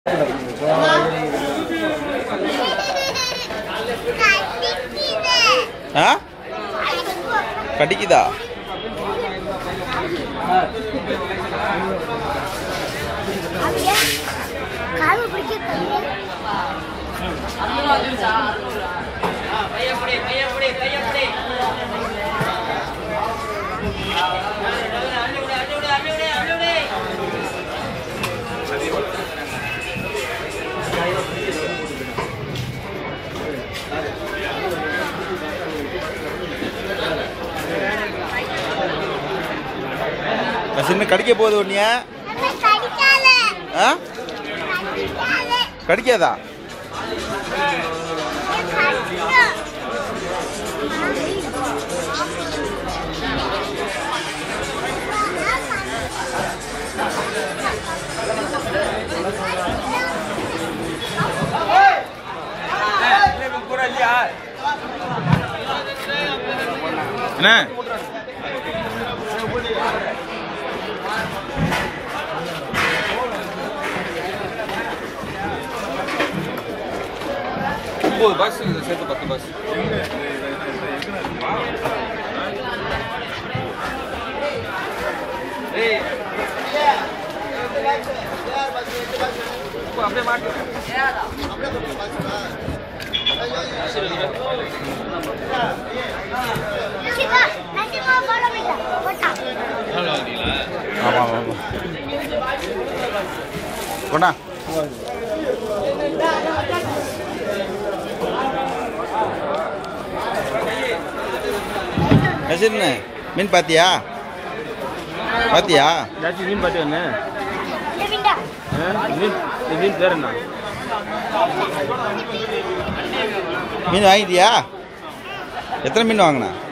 ஆ கடிக்குதா கால் பிடிக்க சின்ன கடிக்க போகுது ஒன்னிய கடிக்காத ஆ கடிக்காத கடிக்காதா என்ன ஒம்பது பாக்ஸ் சேர்த்து பத்து பாக்ஸ் அப்படியே மாட்டு சிவா நசிமா போட மாட்டா போட்டா ஆமாம் ஆமாம் கொண்டா நசீர்ண்ணே மீன் பாத்தியா பாத்தியா ஏதாச்சும் மீன் பார்த்து என்ன லெவிண்டா மீன் இந்த மீன் பேர் என்ன மீன் வாங்கிட்டியா எத்தனை மீன் வாங்கினா